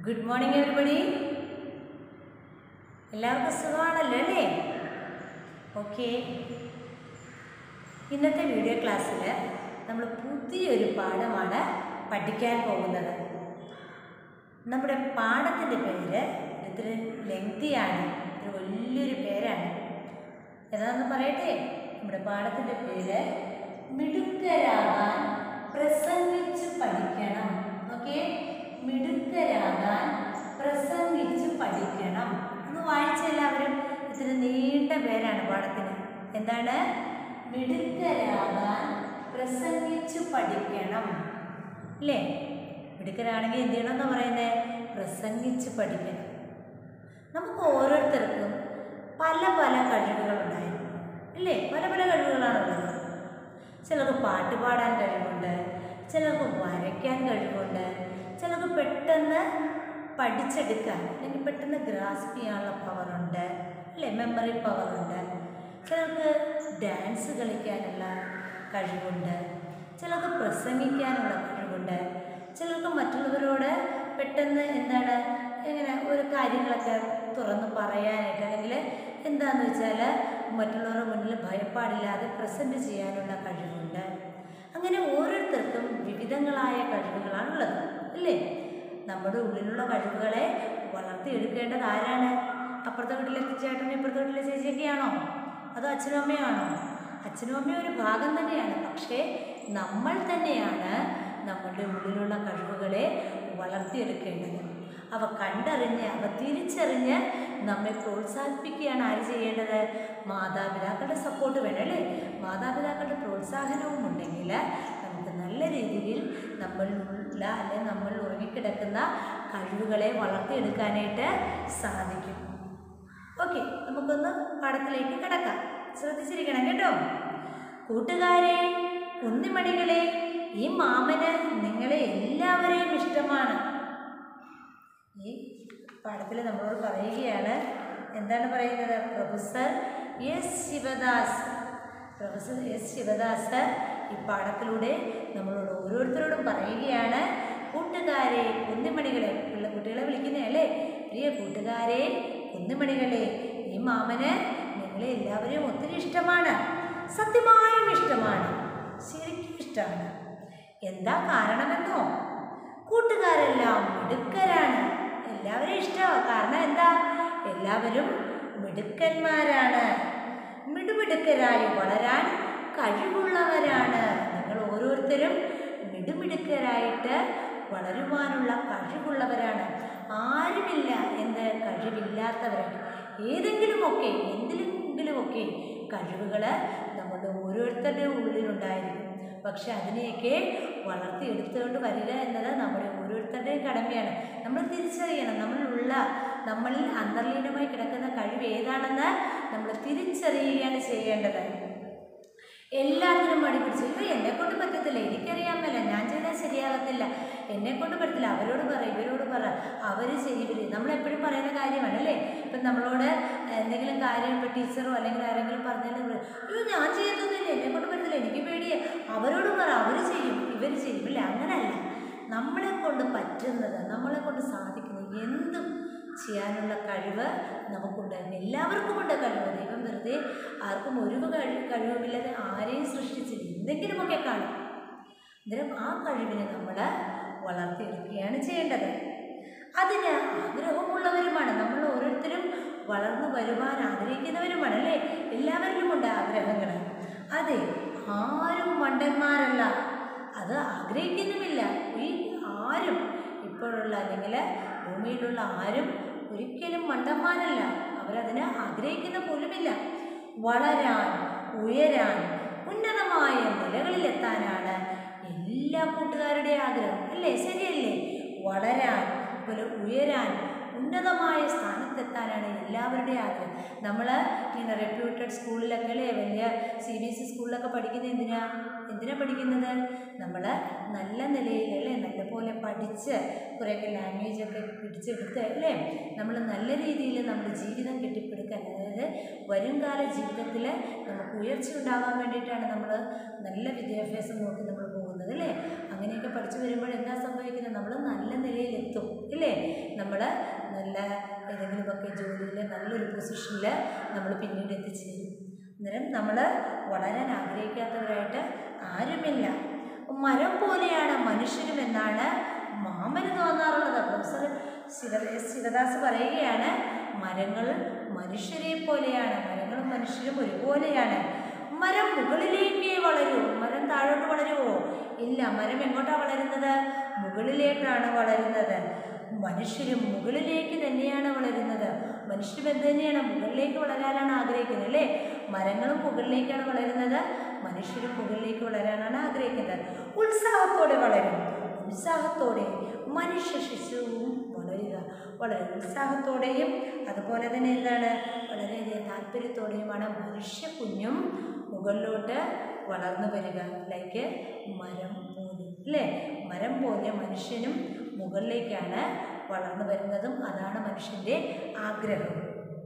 good morning everybody എല്ലാവർക്കും സുഖമാണല്ലോ അല്ലേ ഓക്കെ ഇന്നത്തെ വീഡിയോ ക്ലാസ്സിൽ നമ്മൾ പുതിയൊരു പാഠമാണ് പഠിക്കാൻ പോകുന്നത് നമ്മുടെ പാഠത്തിൻ്റെ പേര് ഇത്ര ലെങ്തിയാണ് ഒരു വലിയൊരു പേരാണ് ഏതാണെന്ന് പറയട്ടെ നമ്മുടെ പാഠത്തിൻ്റെ പേര് മിടുക്കരാകാൻ പ്രസംഗിച്ച് പഠിക്കണം ഓക്കെ മിടുക്കരാകാൻ പ്രസംഗിച്ച് പഠിക്കണം ഒന്ന് വായിച്ച എല്ലാവരും ഇത്ര നീണ്ട പേരാണ് പാഠത്തിന് എന്താണ് മിടുക്കരാകാൻ പ്രസംഗിച്ച് പഠിക്കണം അല്ലേ മിടുക്കരാണെങ്കിൽ എന്ത് ചെയ്യണമെന്ന് പറയുന്നത് പ്രസംഗിച്ച് പഠിക്കണം നമുക്ക് ഓരോരുത്തർക്കും പല പല കഴിവുകളുണ്ടായിരുന്നു അല്ലേ പല പല കഴിവുകളാണുള്ളത് ചിലർക്ക് പാട്ട് പാടാൻ കഴിവുണ്ട് ചിലർക്ക് വരയ്ക്കാൻ കഴിവുണ്ട് ചിലർക്ക് പെട്ടെന്ന് പഠിച്ചെടുക്കാൻ അല്ലെങ്കിൽ പെട്ടെന്ന് ഗ്രാസ്പ് ചെയ്യാനുള്ള പവറുണ്ട് അല്ലേ മെമ്മറി പവറുണ്ട് ചിലർക്ക് ഡാൻസ് കളിക്കാനുള്ള കഴിവുണ്ട് ചിലർക്ക് പ്രസംഗിക്കാനുള്ള കഴിവുണ്ട് ചിലർക്ക് മറ്റുള്ളവരോട് പെട്ടെന്ന് എന്താണ് എങ്ങനെ ഒരു കാര്യങ്ങളൊക്കെ തുറന്ന് പറയാനായിട്ട് അല്ലെങ്കിൽ എന്താണെന്ന് വെച്ചാൽ മറ്റുള്ളവരുടെ മുന്നിൽ ഭയപ്പാടില്ലാതെ പ്രസൻറ്റ് ചെയ്യാനുള്ള കഴിവുണ്ട് അങ്ങനെ ഓരോരുത്തർക്കും വിവിധങ്ങളായ കഴിവുകളാണുള്ളത് അല്ലേ നമ്മുടെ ഉള്ളിലുള്ള കഴിവുകളെ വളർത്തിയെടുക്കേണ്ടത് ആരാണ് അപ്പുറത്തെ വീട്ടിലെ ചേട്ടനും ഇപ്പുറത്തെ വീട്ടിലെ ചേച്ചിയൊക്കെയാണോ അതോ അച്ഛനും അമ്മയാണോ അച്ഛനും അമ്മയും ഒരു ഭാഗം തന്നെയാണ് പക്ഷേ നമ്മൾ തന്നെയാണ് നമ്മളുടെ ഉള്ളിലുള്ള കഴിവുകളെ വളർത്തിയെടുക്കേണ്ടത് അവ കണ്ടറിഞ്ഞ് അവ തിരിച്ചറിഞ്ഞ് നമ്മെ പ്രോത്സാഹിപ്പിക്കുകയാണ് ആര് ചെയ്യേണ്ടത് മാതാപിതാക്കളുടെ സപ്പോർട്ട് വേണം അല്ലേ മാതാപിതാക്കളുടെ പ്രോത്സാഹനവും ഉണ്ടെങ്കിൽ നമുക്ക് നല്ല രീതിയിൽ നമ്മളിലുള്ള അല്ലെങ്കിൽ നമ്മൾ ഉറങ്ങിക്കിടക്കുന്ന കഴിവുകളെ വളർത്തിയെടുക്കാനായിട്ട് സാധിക്കും ഓക്കെ നമുക്കൊന്ന് പാഠത്തിലേക്ക് കിടക്കാം ശ്രദ്ധിച്ചിരിക്കണം കേട്ടോ കൂട്ടുകാരെ കുന്നിമണികളെ ഈ മാമന് നിങ്ങളെ എല്ലാവരെയും ഇഷ്ടമാണ് ഈ പാഠത്തിൽ നമ്മളോട് പറയുകയാണ് എന്താണ് പറയുന്നത് professor S Sivadas professor S Sivadas ഈ പാഠത്തിലൂടെ നമ്മളോട് ഓരോരുത്തരോടും പറയുകയാണ് കൂട്ടുകാരെ കുന്നിമണികളെ പിള്ള കുട്ടികളെ വിളിക്കുന്നതല്ലേ പ്രിയ കൂട്ടുകാരെ കുന്നിമണികളെ ഈ മാമന് നിങ്ങളെ എല്ലാവരെയും ഒത്തിരി ഇഷ്ടമാണ് സത്യമായും ഇഷ്ടമാണ് ശരിക്കും ഇഷ്ടമാണ് എന്താ കാരണമെന്നോ കൂട്ടുകാരെല്ലാം മിടുക്കരാണ് എല്ലാവരും ഇഷ്ടമാണ് കാരണം എന്താ എല്ലാവരും മിടുക്കന്മാരാണ് മിടുമിടുക്കരായി വളരാൻ കഴിവുള്ളവരാണ് നിങ്ങൾ ഓരോരുത്തരും മിടുമിടുക്കരായിട്ട് വളരുവാനുള്ള കഴിവുള്ളവരാണ് ആരുമില്ല എന്ത് കഴിവില്ലാത്തവരാണ് ഏതെങ്കിലുമൊക്കെ എന്തിലെങ്കിലുമൊക്കെ കഴിവുകൾ നമ്മുടെ ഓരോരുത്തരുടെ ഉള്ളിലുണ്ടായിരിക്കും പക്ഷെ അതിനെയൊക്കെ വളർത്തിയെടുത്തുകൊണ്ട് വരിക എന്നത് നമ്മുടെ ഓരോരുത്തരുടെയും കടമയാണ് നമ്മൾ തിരിച്ചറിയണം നമ്മളിലുള്ള നമ്മളിൽ അന്തർലീനമായി കിടക്കുന്ന കഴിവ് ഏതാണെന്ന് നമ്മൾ തിരിച്ചറിയുകയാണ് ചെയ്യേണ്ടത് എല്ലാത്തിനും മടി പിടിച്ചു ഇത് എന്നെ കൊണ്ട് പറ്റത്തില്ല എനിക്കറിയാൻ മേല ഞാൻ ചെയ്താൽ ശരിയാകത്തില്ല എന്നെ കൊണ്ട് പറ്റത്തില്ല അവരോട് പറ ഇവരോട് പറ അവർ ചെയ്യവർ നമ്മളെപ്പോഴും പറയുന്ന കാര്യമാണ് അല്ലേ ഇപ്പം നമ്മളോട് എന്തെങ്കിലും കാര്യം ഇപ്പോൾ ടീച്ചറോ അല്ലെങ്കിൽ ആരെങ്കിലും പറഞ്ഞാൽ അയ്യോ ഞാൻ ചെയ്യത്തൊന്നുമില്ല എന്നെ കൊണ്ട് പറ്റത്തില്ല എനിക്ക് പേടിയേ അവരോട് പറ അവർ ചെയ്യും ഇവർ ചെയ്യും ഇല്ല അങ്ങനല്ല നമ്മളെ കൊണ്ട് പറ്റുന്നത് നമ്മളെ കൊണ്ട് സാധിക്കുന്നത് എന്തും ചെയ്യാനുള്ള കഴിവ് നമുക്കുണ്ടായിരുന്നു എല്ലാവർക്കും ഉണ്ട് കഴിവ് ദൈവം വെറുതെ ആർക്കും ഒരു കഴിവ് കഴിവുമില്ലാതെ ആരെയും സൃഷ്ടിച്ചില്ല എന്തെങ്കിലുമൊക്കെ കാണും അന്നേരം ആ കഴിവിനെ നമ്മൾ വളർത്തിയെടുക്കുകയാണ് ചെയ്യേണ്ടത് അതിന് ആഗ്രഹമുള്ളവരുമാണ് നമ്മൾ ഓരോരുത്തരും വളർന്നു വരുവാൻ ആഗ്രഹിക്കുന്നവരുമാണ് അല്ലേ എല്ലാവരിലും ഉണ്ട് ആഗ്രഹങ്ങൾ അതെ ആരും മണ്ടന്മാരല്ല അത് ആഗ്രഹിക്കുന്നുമില്ല ഈ ആരും ഇപ്പോഴുള്ള അല്ലെങ്കിൽ ഭൂമിയിലുള്ള ആരും ഒരിക്കലും മണ്ടന്മാരല്ല അവരതിന് ആഗ്രഹിക്കുന്ന പോലുമില്ല വളരാൻ ഉയരാൻ ഉന്നതമായ നിലകളിലെത്താനാണ് എല്ലാ കൂട്ടുകാരുടെയും ആഗ്രഹം അല്ലേ ശരിയല്ലേ വളരാൻ അതുപോലെ ഉയരാൻ ഉന്നതമായ സ്ഥാനത്തെത്താനാണ് എല്ലാവരുടെയും ആഗ്രഹം നമ്മൾ ഇങ്ങനെ റെപ്യൂട്ടഡ് സ്കൂളിലൊക്കെ അല്ലേ വലിയ സി ബി എസ് ഇ സ്കൂളിലൊക്കെ പഠിക്കുന്നത് എന്തിനാ എന്തിനാ പഠിക്കുന്നത് നമ്മൾ നല്ല നിലയിൽ അല്ലേ നല്ലപോലെ പഠിച്ച് കുറേയൊക്കെ ലാംഗ്വേജൊക്കെ പിടിച്ചെടുത്ത് അല്ലേ നമ്മൾ നല്ല രീതിയിൽ നമ്മുടെ ജീവിതം കെട്ടിപ്പടുക്കാൻ അതായത് വരുംകാല ജീവിതത്തിൽ നമുക്ക് ഉയർച്ച ഉണ്ടാകാൻ വേണ്ടിയിട്ടാണ് നമ്മൾ നല്ല വിദ്യാഭ്യാസം നോക്കി നമ്മൾ പോകുന്നത് അല്ലേ അങ്ങനെയൊക്കെ പഠിച്ചു വരുമ്പോൾ എന്താ സംഭവിക്കുന്നത് നമ്മൾ നല്ല നിലയിലെത്തും ഇല്ലേ നമ്മൾ നല്ല ഏതെങ്കിലുമൊക്കെ ജോലിയിൽ നല്ലൊരു പൊസിഷനിൽ നമ്മൾ പിന്നീട് എത്തിച്ചേരും അന്നേരം നമ്മൾ വളരാൻ ആഗ്രഹിക്കാത്തവരായിട്ട് ആരുമില്ല മരം പോലെയാണ് മനുഷ്യരും എന്നാണ് മാമന് തോന്നാറുള്ളത് പ്രൊഫസർ ശിവ ശിവദാസ് പറയുകയാണ് മരങ്ങൾ മനുഷ്യരെ പോലെയാണ് മരങ്ങളും മനുഷ്യരും ഒരുപോലെയാണ് മരം മുകളിലേക്ക് വളരൂ മരം താഴോട്ട് വളരുമോ ഇല്ല മരം എങ്ങോട്ടാണ് വളരുന്നത് മുകളിലേക്കാണ് വളരുന്നത് മനുഷ്യരും മുകളിലേക്ക് തന്നെയാണ് വളരുന്നത് മനുഷ്യരും എന്ത് തന്നെയാണ് മുകളിലേക്ക് വളരാനാണ് ആഗ്രഹിക്കുന്നത് അല്ലേ മരങ്ങളും മുകളിലേക്കാണ് വളരുന്നത് മനുഷ്യരും മുകളിലേക്ക് വളരാനാണ് ആഗ്രഹിക്കുന്നത് ഉത്സാഹത്തോടെ വളരും ഉത്സാഹത്തോടെ മനുഷ്യ ശിശുവും വളരുക വളരെ ഉത്സാഹത്തോടെയും അതുപോലെ തന്നെ എന്താണ് വളരെയധികം താല്പര്യത്തോടെയുമാണ് മനുഷ്യ കുഞ്ഞും മുകളിലോട്ട് വളർന്നു വരിക ലൈക്ക് മരം പോലെ അല്ലേ മരം പോലെ മനുഷ്യനും മുകളിലേക്കാണ് വളർന്നു വരുന്നതും അതാണ് മനുഷ്യൻ്റെ ആഗ്രഹം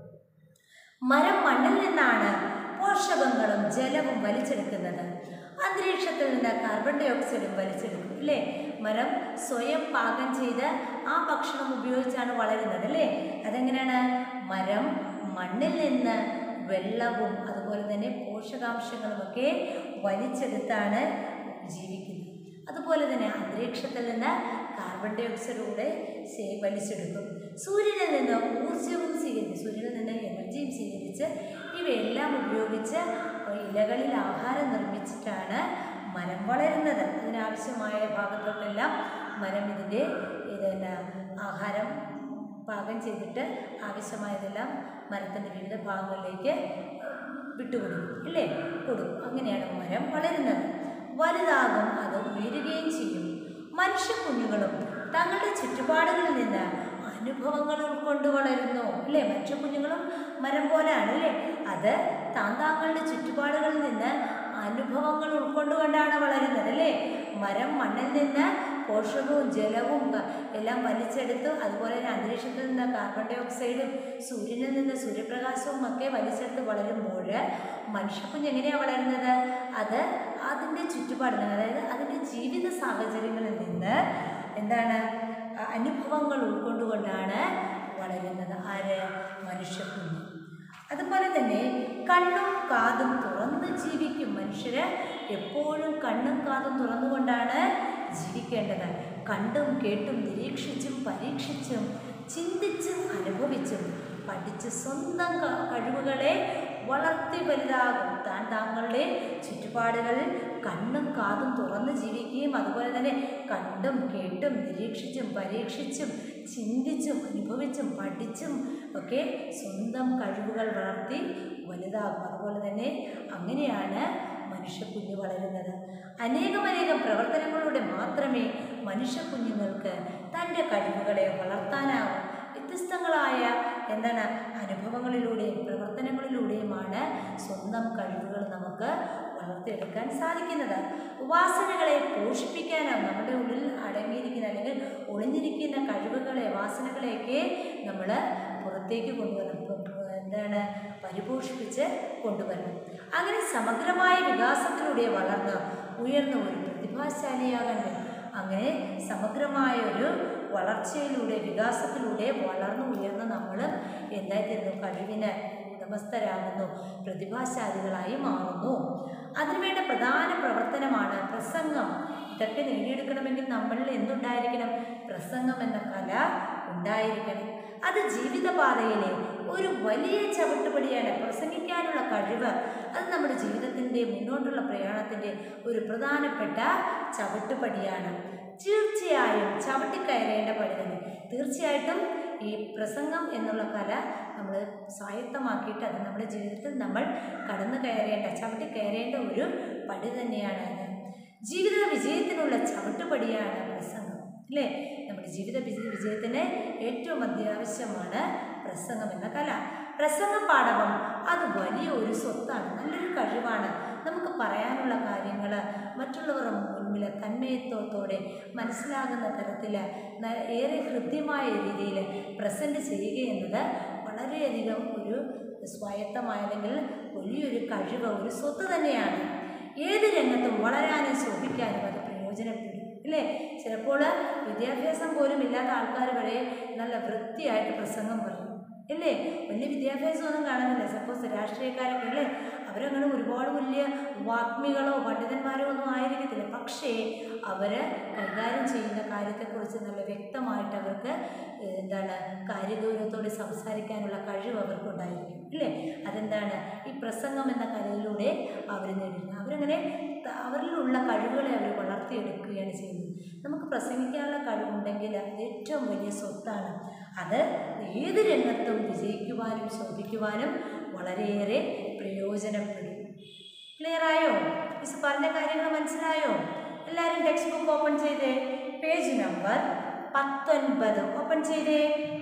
മരം മണ്ണിൽ നിന്നാണ് പോഷകങ്ങളും ജലവും വലിച്ചെടുക്കുന്നത് അന്തരീക്ഷത്തിൽ നിന്ന് കാർബൺ ഡൈ ഓക്സൈഡും വലിച്ചെടുക്കും അല്ലേ മരം സ്വയം പാകം ചെയ്ത് ആ ഭക്ഷണം ഉപയോഗിച്ചാണ് വളരുന്നത് അല്ലേ അതെങ്ങനെയാണ് മരം മണ്ണിൽ നിന്ന് വെള്ളവും അതുപോലെ തന്നെ പോഷകാംശങ്ങളുമൊക്കെ വലിച്ചെടുത്താണ് ജീവിക്കുന്നത് അതുപോലെ തന്നെ അന്തരീക്ഷത്തിൽ നിന്ന് കാർബൺ ഡൈ ഓക്സൈഡ് കൂടെ സേ- വലിച്ചെടുക്കും സൂര്യനിൽ നിന്ന് ഊർജവും സ്വീകരിച്ച് സൂര്യനിൽ നിന്ന് എനർജിയും സ്വീകരിച്ച് ഇവയെല്ലാം ഉപയോഗിച്ച് ഇലകളിൽ ആഹാരം നിർമ്മിച്ചിട്ടാണ് മരം വളരുന്നത് അതിനാവശ്യമായ ഭാഗത്തോട്ടെല്ലാം മരം ഇതിൻ്റെ ഇതെന്നാ ആഹാരം പാകം ചെയ്തിട്ട് ആവശ്യമായതെല്ലാം മരത്തിൻ്റെ വിവിധ ഭാഗങ്ങളിലേക്ക് വിട്ടുകൊടുക്കും ഇല്ലേ കൊടുക്കും അങ്ങനെയാണ് മരം വളരുന്നത് വലുതാകും അത് ഉയരുകയും ചെയ്യും മനുഷ്യ കുഞ്ഞുങ്ങളും തങ്ങളുടെ ചുറ്റുപാടുകളിൽ നിന്ന് അനുഭവങ്ങൾ ഉൾക്കൊണ്ട് വളരുന്നു അല്ലേ മനുഷ്യ കുഞ്ഞുങ്ങളും മരം പോലെയാണ് അല്ലേ അത് താൻ താങ്കളുടെ ചുറ്റുപാടുകളിൽ നിന്ന് അനുഭവങ്ങൾ ഉൾക്കൊണ്ടുകൊണ്ടാണ് വളരുന്നത് അല്ലേ മരം മണ്ണിൽ നിന്ന് പോഷകവും ജലവും ക- എല്ലാം വലിച്ചെടുത്തു അതുപോലെ തന്നെ അന്തരീക്ഷത്തിൽ നിന്ന് കാർബൺ ഡൈ ഓക്സൈഡും സൂര്യനിൽ നിന്ന് സൂര്യപ്രകാശവും ഒക്കെ വലിച്ചെടുത്ത് വളരുമ്പോൾ മനുഷ്യക്കുഞ്ഞ് എങ്ങനെയാണ് വളരുന്നത് അത് അതിൻ്റെ ചുറ്റുപാടിൽ നിന്ന് അതായത് അതിൻ്റെ ജീവിത സാഹചര്യങ്ങളിൽ നിന്ന് എന്താണ് അ- അനുഭവങ്ങൾ ഉൾക്കൊണ്ടുകൊണ്ടാണ് വളരുന്നത് ആര് മനുഷ്യക്കുഞ്ഞ് അതുപോലെ തന്നെ കണ്ണും കാതും തുറന്ന് ജീവിക്കും മനുഷ്യര് എപ്പോഴും കണ്ണും കാതും തുറന്നുകൊണ്ടാണ് ജീവിക്കേണ്ടത് കണ്ടും കേട്ടും നിരീക്ഷിച്ചും പരീക്ഷിച്ചും ചിന്തിച്ചും അനുഭവിച്ചും പഠിച്ച് സ്വന്തം ക- കഴിവുകളെ വളർത്തി വലുതാകും താൻ താങ്കളുടെ ചുറ്റുപാടുകളിൽ കണ്ണും കാതും തുറന്ന് ജീവിക്കുകയും അതുപോലെ തന്നെ കണ്ടും കേട്ടും നിരീക്ഷിച്ചും പരീക്ഷിച്ചും ചിന്തിച്ചും അനുഭവിച്ചും പഠിച്ചും ഒക്കെ സ്വന്തം കഴിവുകൾ വളർത്തി വലുതാകും അതുപോലെ തന്നെ അങ്ങനെയാണ് മനുഷ്യക്കുഞ്ഞ് വളരുന്നത് അനേകമനേകം പ്രവർത്തനങ്ങളിലൂടെ മാത്രമേ മനുഷ്യക്കുഞ്ഞുങ്ങൾക്ക് തൻ്റെ കഴിവുകളെ വളർത്താനാവൂ വ്യത്യസ്തങ്ങളായ എന്താണ് അനുഭവങ്ങളിലൂടെയും പ്രവർത്തനങ്ങളിലൂടെയുമാണ് സ്വന്തം കഴിവുകൾ നമുക്ക് വളർത്തിയെടുക്കാൻ സാധിക്കുന്നത് വാസനകളെ പോഷിപ്പിക്കാനാവും നമ്മുടെ ഉള്ളിൽ അടങ്ങിയിരിക്കുന്ന അല്ലെങ്കിൽ ഒളിഞ്ഞിരിക്കുന്ന കഴിവുകളെ വാസനകളെയൊക്കെ നമ്മൾ പുറത്തേക്ക് കൊണ്ടുവരണം ഇപ്പം എന്താണ് പരിപോഷിപ്പിച്ച് കൊണ്ടുവരണം അങ്ങനെ സമഗ്രമായ വികാസത്തിലൂടെ വളർന്ന് ഉയർന്ന ഒരു പ്രതിഭാശാലിയാകാൻ കഴിയും അങ്ങനെ സമഗ്രമായ ഒരു വളർച്ചയിലൂടെ വികാസത്തിലൂടെ വളർന്നു ഉയർന്ന് നമ്മൾ എന്തായിത്തീരുന്നു കഴിവിന് ഉടമസ്ഥരാകുന്നു പ്രതിഭാശാലികളായി മാറുന്നു അതിനുവേണ്ട പ്രധാന പ്രവർത്തനമാണ് പ്രസംഗം ഇതൊക്കെ നേടിയെടുക്കണമെങ്കിൽ നമ്മളിൽ എന്തുണ്ടായിരിക്കണം പ്രസംഗം എന്ന കല ഉണ്ടായിരിക്കണം അത് ജീവിതപാതയിലെ ഒരു വലിയ ചവിട്ടുപടിയാണ് പ്രസംഗിക്കാനുള്ള കഴിവ് അത് നമ്മുടെ ജീവിതത്തിൻ്റെ മുന്നോട്ടുള്ള പ്രയാണത്തിൻ്റെ ഒരു പ്രധാനപ്പെട്ട ചവിട്ടുപടിയാണ് തീർച്ചയായും ചവിട്ടിക്കയറേണ്ട പടി തന്നെ തീർച്ചയായിട്ടും ഈ പ്രസംഗം എന്നുള്ള കല നമ്മൾ സ്വായത്തമാക്കിയിട്ട് അത് നമ്മുടെ ജീവിതത്തിൽ നമ്മൾ കടന്നു കയറേണ്ട ചവിട്ടി കയറേണ്ട ഒരു പടി തന്നെയാണ് അത് ജീവിത വിജയത്തിനുള്ള ചവിട്ടുപടിയാണ് പ്രസംഗം അല്ലേ നമ്മുടെ ജീവിത വിജയ വിജയത്തിന് ഏറ്റവും അത്യാവശ്യമാണ് പ്രസംഗം എന്ന കല പ്രസംഗ പാഠവം അത് വലിയ ഒരു സ്വത്താണ് നല്ലൊരു കഴിവാണ് നമുക്ക് പറയാനുള്ള കാര്യങ്ങൾ മറ്റുള്ളവരുടെ മുൻപിൽ തന്മയത്വത്തോടെ മനസ്സിലാകുന്ന തരത്തിൽ ന- ഏറെ ഹൃദ്യമായ രീതിയിൽ പ്രസൻറ്റ് ചെയ്യുക എന്നത് വളരെയധികം ഒരു സ്വായത്തമായ അല്ലെങ്കിൽ വലിയൊരു കഴിവ് ഒരു സ്വത്ത് തന്നെയാണ് ഏത് രംഗത്തും വളരാനും ശോഭിക്കാനും അത് പ്രയോജനപ്പെടും അല്ലേ ചിലപ്പോൾ വിദ്യാഭ്യാസം പോലും ഇല്ലാത്ത ആൾക്കാർ വരെ നല്ല വൃത്തിയായിട്ട് പ്രസംഗം പറയും അല്ലേ വലിയ വിദ്യാഭ്യാസമൊന്നും കാണുന്നില്ല സപ്പോസ് രാഷ്ട്രീയക്കാരൊക്കെ അല്ലേ അവരങ്ങനെ ഒരുപാട് വലിയ വാഗ്മികളോ പണ്ഡിതന്മാരോ ഒന്നും ആയിരിക്കത്തില്ല പക്ഷേ അവർ കൈകാര്യം ചെയ്യുന്ന കാര്യത്തെക്കുറിച്ച് നല്ല വ്യക്തമായിട്ട് അവർക്ക് ഏഹ്, എന്താണ് കാര്യഗൗരവത്തോടെ സംസാരിക്കാനുള്ള കഴിവ് അവർക്കുണ്ടായിരിക്കും അല്ലേ അതെന്താണ് ഈ പ്രസംഗം എന്ന കലയിലൂടെ അവർ നേടിയിരുന്നു അവരങ്ങനെ ത- അവരിലുള്ള കഴിവുകളെ അവർ വളർത്തിയെടുക്കുകയാണ് ചെയ്യുന്നത് നമുക്ക് പ്രസംഗിക്കാനുള്ള കഴിവുണ്ടെങ്കിൽ അത് ഏറ്റവും വലിയ സ്വത്താണ് അത് ഏത് രംഗത്തും വിജയിക്കുവാനും ശോഭിക്കുവാനും വളരെയേറെ പ്രയോജനപ്പെടും ക്ലിയർ ആയോ മിസ് പറഞ്ഞ കാര്യങ്ങൾ മനസ്സിലായോ എല്ലാവരും ടെക്സ്റ്റ് ബുക്ക് ഓപ്പൺ ചെയ്തേ പേജ് നമ്പർ പത്തൊൻപത് ഓപ്പൺ ചെയ്തേ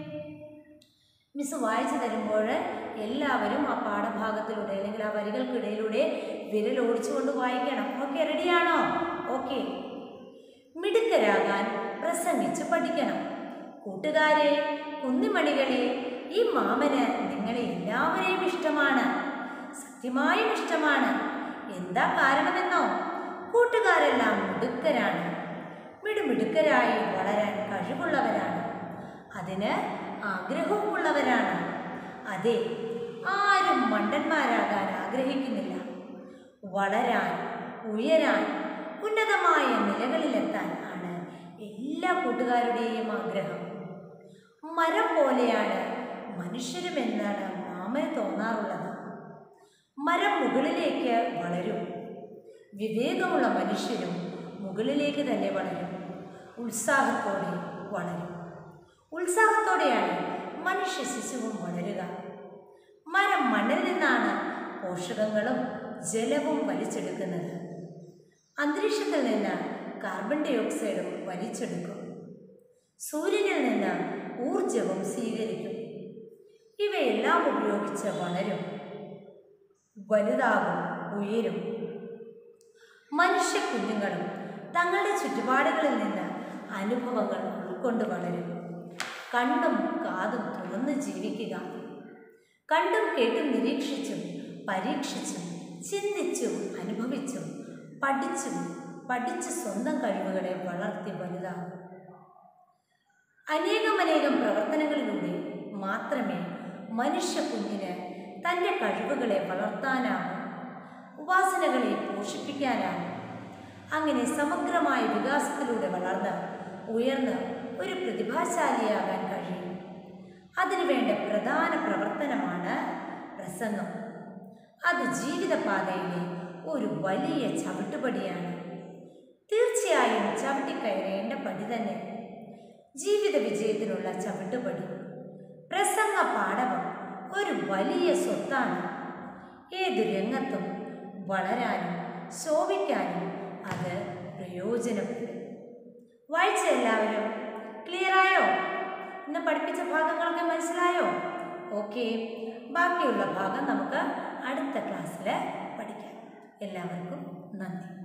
മിസ് വായിച്ചു തരുമ്പോൾ എല്ലാവരും ആ പാഠഭാഗത്തിലൂടെ അല്ലെങ്കിൽ ആ വരികൾക്കിടയിലൂടെ വിരൽ ഓടിച്ചുകൊണ്ട് വായിക്കണം ഓക്കെ റെഡിയാണോ ഓക്കെ മിടുക്കരാകാൻ പ്രസംഗിച്ച് പഠിക്കണം കൂട്ടുകാരെ കുന്നിമണികളെ ഈ മാമന് നിങ്ങളെ എല്ലാവരെയും ഇഷ്ടമാണ് സത്യമായും ഇഷ്ടമാണ് എന്താ കാരണമെന്നോ കൂട്ടുകാരെല്ലാം മിടുക്കരാണ് മിടുമിടുക്കരായി വളരാൻ കഴിവുള്ളവരാണ് അതിന് ആഗ്രഹവുമുള്ളവരാണ് അതെ ആരും മണ്ടന്മാരാകാൻ ആഗ്രഹിക്കുന്നില്ല വളരാൻ ഉയരാൻ ഉന്നതമായ നിലകളിലെത്താൻ ആണ് എല്ലാ കൂട്ടുകാരുടെയും ആഗ്രഹം മരം പോലെയാണ് മനുഷ്യരുമെന്നാണ് മാമന് തോന്നാറുള്ളത് മരം മുകളിലേക്ക് വളരും വിവേകമുള്ള മനുഷ്യരും മുകളിലേക്ക് തന്നെ വളരും ഉത്സാഹത്തോടെ വളരും ഉത്സാഹത്തോടെയാണ് മനുഷ്യ ശിശുവും വളരുക മരം മണ്ണിൽ നിന്നാണ് പോഷകങ്ങളും ജലവും വലിച്ചെടുക്കുന്നത് അന്തരീക്ഷത്തിൽ നിന്ന് കാർബൺ ഡൈ ഓക്സൈഡും വലിച്ചെടുക്കും സൂര്യനിൽ നിന്ന് ഊർജവും സ്വീകരിക്കും ഇവയെല്ലാം ഉപയോഗിച്ച് വളരും വലുതാകും ഉയരും മനുഷ്യ കുഞ്ഞുങ്ങളും തങ്ങളുടെ ചുറ്റുപാടുകളിൽ നിന്ന് അനുഭവങ്ങൾ ഉൾക്കൊണ്ട് വളരും കണ്ണും കാതും തുറന്ന് ജീവിക്കുക കണ്ടും കേട്ടും നിരീക്ഷിച്ചും പരീക്ഷിച്ചും ചിന്തിച്ചും അനുഭവിച്ചും പഠിച്ചും പഠിച്ച് സ്വന്തം കഴിവുകളെ വളർത്തി വലുതാകും അനേകമനേകം പ്രവർത്തനങ്ങളിലൂടെ മാത്രമേ മനുഷ്യ കുഞ്ഞിന് തൻ്റെ കഴിവുകളെ വളർത്താനാവൂ ഉപാസനകളെ പോഷിപ്പിക്കാനാവും അങ്ങനെ സമഗ്രമായ വികാസത്തിലൂടെ വളർന്ന് ഉയർന്ന് ഒരു പ്രതിഭാശാലിയാകാൻ കഴിയും അതിനുവേണ്ട പ്രധാന പ്രവർത്തനമാണ് പ്രസംഗം അത് ജീവിതപാതയിലെ ഒരു വലിയ ചവിട്ടുപടിയാണ് തീർച്ചയായും ചവിട്ടിക്കയറേണ്ട പടി തന്നെ ജീവിത വിജയത്തിനുള്ള ചവിട്ടുപടി പ്രസംഗ പാഠവും ഒരു വലിയ സ്വത്താണ് ഏതു രംഗത്തും വളരാനും ശോഭിക്കാനും അത് പ്രയോജനപ്പെടും വായിച്ച എല്ലാവരും ക്ലിയർ ആയോ ഇന്ന് പഠിപ്പിച്ച ഭാഗങ്ങളൊക്കെ മനസ്സിലായോ ഓക്കെ ബാക്കിയുള്ള ഭാഗം നമുക്ക് അടുത്ത ക്ലാസ്സിൽ പഠിക്കാം എല്ലാവർക്കും നന്ദി